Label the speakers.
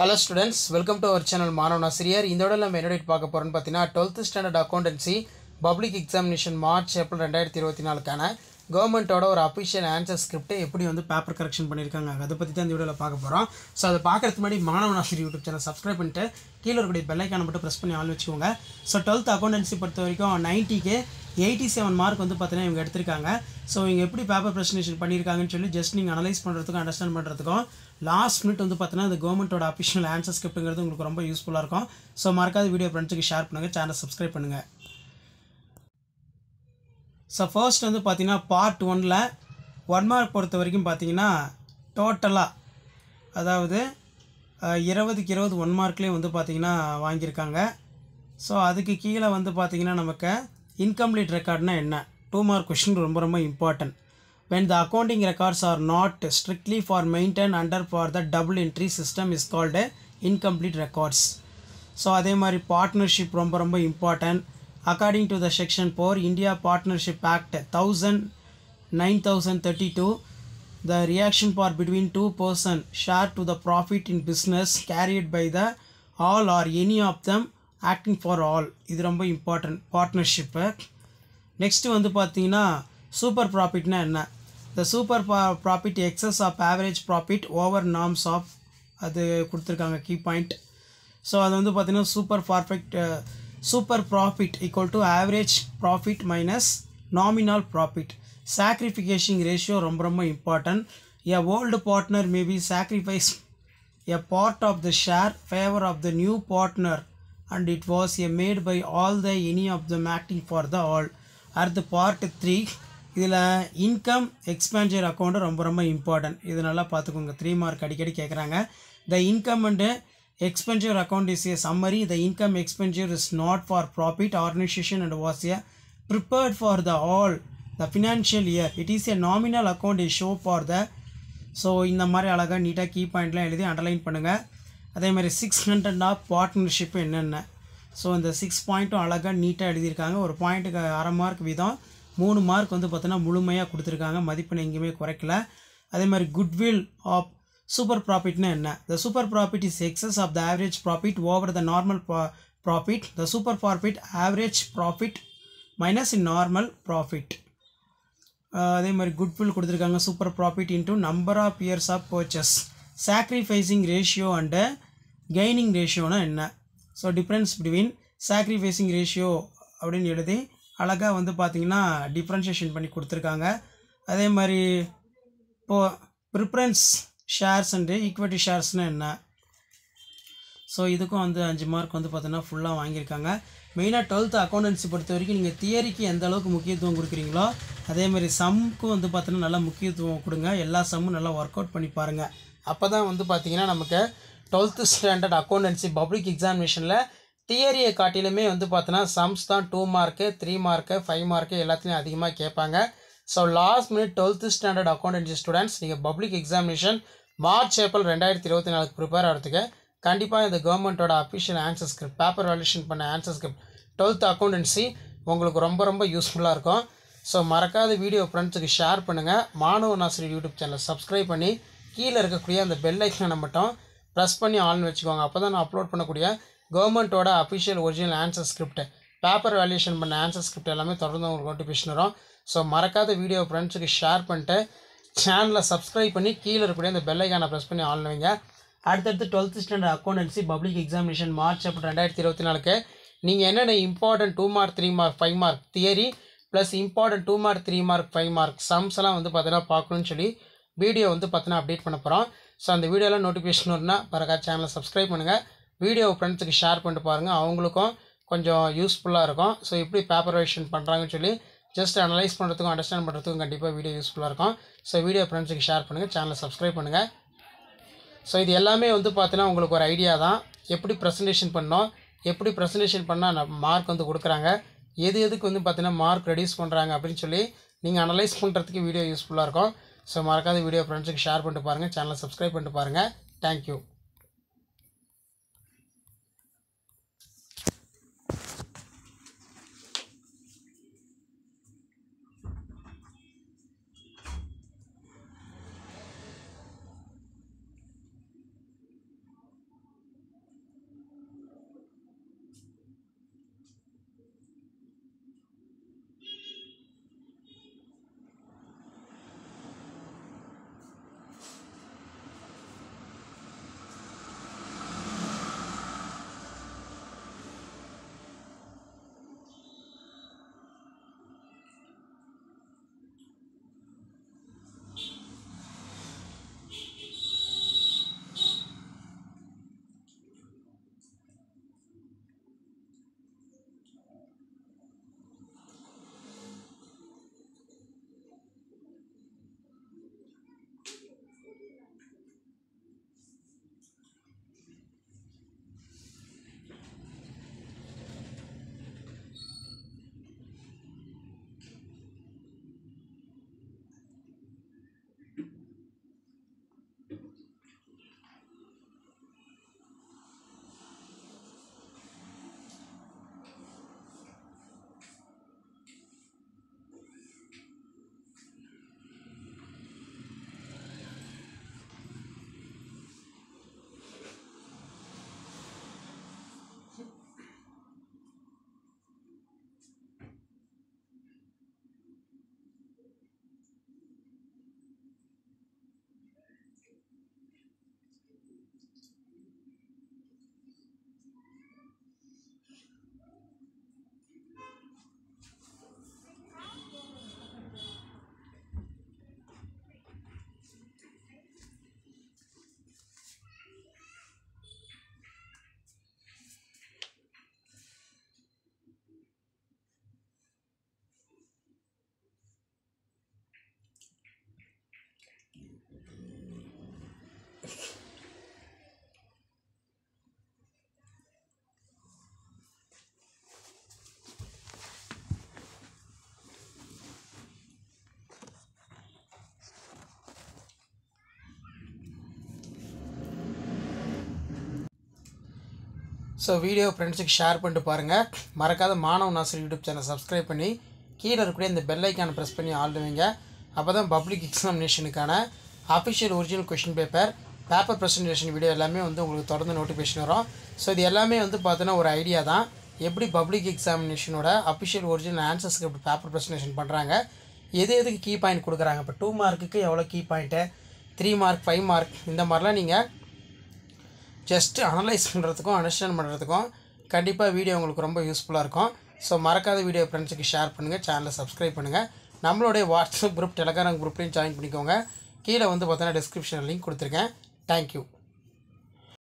Speaker 1: hello students welcome to our channel மாணவன் ஆசிரியர் இந்த விட நம்ம என்ன பார்க்க போகிறோம்னு பார்த்தீங்கன்னா twelfth standard accountancy public examination March April ரெண்டாயிரத்தி இருபத்தி நாலுக்கான கவர்மெண்ட்டோட ஒரு அஃபிஷியல் ஆன்சர் ஸ்கிரிப்டை எப்படி வந்து பேப்பர் கரெக்ஷன் பண்ணியிருக்காங்க அதை பற்றி தான் இந்த வீடியோவில் பார்க்க போகிறோம் ஸோ அதை பார்க்கறதுக்கு முன்னாடி மாணவன் ஆசிரியர் யூடியூப் சேனல் சப்ஸ்கிரைப் பண்ணிட்டு கீழே இருக்கக்கூடிய பெல்லைக்கான மட்டும் ப்ரெஸ் பண்ணி ஆள் வச்சுக்கோங்க ஸோ டுவெல்த் அக்கௌண்டன்சி பொறுத்த வரைக்கும் நைன்ட்டிக்கு எயிட்டி செவன் மார்க் வந்து பார்த்தீங்கன்னா இவங்க எடுத்திருக்காங்க ஸோ இவங்க எப்படி பேப்பர் ப்ரெசன்டேஷன் பண்ணியிருக்காங்கன்னு சொல்லி ஜஸ்ட் நீங்கள் அனலைஸ் பண்ணுறதுக்கும் அண்டர்ஸ்டாண்ட் பண்ணுறதுக்கும் லாஸ்ட் மினிட் வந்து பார்த்தீங்கன்னா இந்த கவர்மெண்ட்டோட அஃபிஷியல் ஆன்சர் ஸ்கிரிப்ட்டுங்கிறது உங்களுக்கு ரொம்ப யூஸ்ஃபுல்லாக இருக்கும் ஸோ மறக்காத வீடியோ ஃப்ரெண்ட்ஸுக்கு ஷேர் பண்ணுங்கள் சேனல் சப்ஸ்கிரைப் பண்ணுங்கள் ஸோ ஃபர்ஸ்ட் வந்து பார்த்தீங்கன்னா பார்ட் ஒனில் ஒன் மார்க் பொறுத்த வரைக்கும் பார்த்தீங்கன்னா டோட்டலாக அதாவது அஹ், இருபதுக்கு இருபது ஒன் மார்க்லேயே வந்து பார்த்தீங்கன்னா வாங்கியிருக்காங்க ஸோ அதுக்கு கீழே வந்து பார்த்தீங்கன்னா நமக்கு இன்கம்ப்ளீட் ரெக்கார்ட்னா என்ன டூ மார்க் கொஷின் ரொம்ப ரொம்ப important when the accounting records are not strictly for maintained under for the double entry system is called a incomplete records so அதே மாதிரி பார்ட்னர்ஷிப் ரொம்ப ரொம்ப important according to the section four India partnership act thousand nine thousand thirty two the reaction for between two person share to the profit in business carried by the all or any of them acting for all இது ரொம்ப important partnership next வந்து பார்த்தீங்கன்னா super ப்ராஃபிட்னா என்ன the super profit excess of average profit over norms of அது கொடுத்துருக்காங்க key point so அது வந்து பார்த்தீங்கன்னா super perfect super profit equal to average profit minus nominal profit sacrification ratio ரொம்ப ரொம்ப important a old partner may be sacrifice a part of the share favor of the new partner and it was a made by all the any of them acting for the all அடுத்து part three இதில் income expenditure account ரொம்ப ரொம்ப important இது நல்லா பார்த்துக்கோங்க three mark அடிக்கடி கேட்குறாங்க the income and expenditure account is a summary the income expenditure is not for profit organisation and was a prepared for the all the financial year it is a nominal account is show for the so இந்த மாதிரி அழகாக நீட்டாக key பாயிண்ட்லாம் எழுதி underline பண்ணுங்கள் அதே மாதிரி six hundred of partnership என்னென்ன so இந்த சிக்ஸ் பாயிண்ட்டும் அழகாக நீட்டாக எழுதியிருக்காங்க ஒரு பாயிண்ட்டுக்கு அரை மார்க் வீதம் மூணு மார்க் வந்து பார்த்தோன்னா முழுமையாக கொடுத்துருக்காங்க மதிப்பெண் எங்கேயுமே குறைக்கல அதே மாதிரி குட்வில் ஆஃப் சூப்பர் ப்ராஃபிட்னா என்ன the super profit is excess of the average profit over the normal profit the super profit average profit minus in normal profit அதே மாதிரி குட்வில் கொடுத்துருக்காங்க super profit into number of years of purchase sacrificing ratio and gaining ரேஷியோனா என்ன so difference between sacrificing ratio அப்படின்னு எழுதி அழகாக வந்து பார்த்தீங்கன்னா டிஃப்ரென்ஷியேஷன் பண்ணி கொடுத்துருக்காங்க அதே மாதிரி இப்போது ப்ரிஃபரன்ஸ் ஷேர்ஸ் அண்டு ஈக்விட்டி ஷேர்ஸ்னால் என்ன ஸோ இதுக்கும் வந்து அஞ்சு மார்க் வந்து பார்த்தீங்கன்னா ஃபுல்லாக வாங்கியிருக்காங்க மெயினாக டுவெல்த்து அக்கௌண்டன்சி பொறுத்த வரைக்கும் நீங்கள் தியரிக்கு எந்த அளவுக்கு முக்கியத்துவம் கொடுக்குறீங்களோ அதே மாதிரி சம்முக்கும் வந்து பார்த்தீங்கன்னா நல்லா முக்கியத்துவம் கொடுங்க எல்லா சம்மும் நல்லா ஒர்க் அவுட் பண்ணி பாருங்கள் அப்போ தான் வந்து பார்த்தீங்கன்னா நமக்கு டுவெல்த்து ஸ்டாண்டர்ட் அக்கௌண்டன்சி பப்ளிக் எக்ஸாமினேஷனில் தியரியை காட்டிலுமே வந்து பார்த்தோன்னா சம்ஸ் தான் two mark three mark five mark எல்லாத்துலேயும் அதிகமாக கேட்பாங்க so last minute twelfth standard accountancy students நீங்கள் பப்ளிக் எக்ஸாமினேஷன் மார்ச் ஏப்ரல் ரெண்டாயிரத்தி இருபத்தி நாலுக்கு ப்ரிப்பேர் ஆகிறதுக்கு கண்டிப்பாக இந்த கவர்மெண்ட்டோட official answer script paper valuation பண்ண ஆன்சர் ஸ்கிரிப்ட் டுவெல்த் அக்கௌண்டன்சி உங்களுக்கு ரொம்ப ரொம்ப யூஸ்ஃபுல்லாக இருக்கும் ஸோ மறக்காத வீடியோ ஃப்ரெண்ட்ஸுக்கு ஷேர் பண்ணுங்கள் மாணவ நாசிரியர் யூடியூப் சேனலை சப்ஸ்கிரைப் பண்ணி கீழே இருக்கக்கூடிய அந்த பெல் ஐக்கனை மட்டும் ப்ரெஸ் பண்ணி ஆன் வச்சுக்கோங்க அப்போ தான் நான் அப்லோட் பண்ணக்கூடிய கவர்மெண்ட்டோட official original answer script paper valuation பண்ண ஆன்சர் ஸ்கிரிப்ட் எல்லாமே தொடர்ந்து உங்களுக்கு நோட்டிஃபிகேஷன் வரும் ஸோ மறக்காத வீடியோ ஃப்ரெண்ட்ஸுக்கு ஷேர் பண்ணிட்டு சேனலை சப்ஸ்கிரைப் பண்ணி கீழே இருக்கக்கூடிய அந்த பெல் ஐக்கானை ப்ரெஸ் பண்ணி ஆன் வைங்க அடுத்தடுத்து twelfth standard accountancy public examination March April ரெண்டாயிரத்தி இருபத்தி நாலுக்கு நீங்கள் என்னென்ன important two mark three mark five mark theory plus important two mark three mark five mark sums எல்லாம் வந்து பார்த்தீங்கன்னா பார்க்கணும்னு சொல்லி வீடியோ வந்து பார்த்தீங்கன்னா அப்டேட் பண்ண போகிறோம் ஸோ அந்த வீடியோலாம் நோட்டிஃபிகேஷன் வரும்னா பரக்கா சேனலை சப்ஸ்கிரைப் பண்ணுங்கள் வீடியோ ஃப்ரெண்ட்ஸுக்கு ஷேர் பண்ணிட்டு பாருங்கள் அவங்களுக்கும் கொஞ்சம் யூஸ்ஃபுல்லாக இருக்கும் ஸோ எப்படி பேப்பர் வேஷன் பண்ணுறாங்கன்னு சொல்லி ஜஸ்ட் அனலைஸ் பண்ணுறதுக்கும் அண்டர்ஸ்டாண்ட் பண்ணுறதுக்கும் கண்டிப்பாக வீடியோ யூஸ்ஃபுல்லாக இருக்கும் ஸோ வீடியோ ஃப்ரெண்ட்ஸுக்கு ஷேர் பண்ணுங்கள் சேனலை சப்ஸ்கிரைப் பண்ணுங்கள் ஸோ இது எல்லாமே வந்து பார்த்தீங்கன்னா உங்களுக்கு ஒரு ஐடியா தான் எப்படி ப்ரெசன்டேஷன் பண்ணோம் எப்படி ப்ரெசன்டேஷன் பண்ணால் மார்க் வந்து கொடுக்குறாங்க எது எதுக்கு வந்து பார்த்தீங்கன்னா மார்க் ரெடியூஸ் பண்ணுறாங்க அப்படின்னு சொல்லி நீங்கள் அனலைஸ் பண்ணுறதுக்கு வீடியோ யூஸ்ஃபுல்லாக இருக்கும் ஸோ மறக்காத வீடியோ ஃப்ரெண்ட்ஸுக்கு ஷேர் பண்ணிட்டு பாருங்கள் சேனலை சப்ஸ்கிரைப் பண்ணிட்டு பாருங்கள் தேங்க்யூ ஸோ வீடியோ ஃப்ரெண்ட்ஸுக்கு ஷேர் பண்ணிட்டு பாருங்கள் மறக்காத மாணவ நாசர் யூடியூப் சேனல் சப்ஸ்கிரைப் பண்ணி கீழே இருக்கக்கூடிய இந்த பெல் ஐக்கானை ப்ரெஸ் பண்ணி ஆள் வைங்க அப்போ தான் பப்ளிக் எக்ஸாமினேஷனுக்கான official original question paper paper presentation video எல்லாமே வந்து உங்களுக்கு தொடர்ந்து நோட்டிஃபிகேஷன் வரும் ஸோ இது எல்லாமே வந்து பார்த்தோன்னா ஒரு ஐடியா தான் எப்படி பப்ளிக் எக்ஸாமினேஷனோட அஃபிஷியல் ஒரிஜினல் ஆன்சர்ஸ்க்கு எப்படி பேப்பர் ப்ரெசன்டேஷன் பண்ணுறாங்க எது எதுக்கு கீ பாயிண்ட் கொடுக்குறாங்க இப்போ டூ மார்க்குக்கு எவ்வளோ key point three mark five mark இந்த மாதிரிலாம் நீங்கள் ஜஸ்ட்டு அனலைஸ் பண்ணுறதுக்கும் அண்டர்ஸ்டாண்ட் பண்ணுறதுக்கும் கண்டிப்பாக வீடியோ உங்களுக்கு ரொம்ப யூஸ்ஃபுல்லாக இருக்கும் ஸோ மறக்காத வீடியோ ஃப்ரெண்ட்ஸுக்கு ஷேர் பண்ணுங்கள் சேனலை சப்ஸ்கிரைப் பண்ணுங்கள் நம்மளுடைய வாட்ஸ்அப் குரூப் டெலகிராம் குரூப்லையும் ஜாயின் பண்ணிக்கோங்க கீழே வந்து பார்த்தோன்னா டிஸ்கிரிப்ஷனில் லிங்க் கொடுத்துருக்கேன் தேங்க்யூ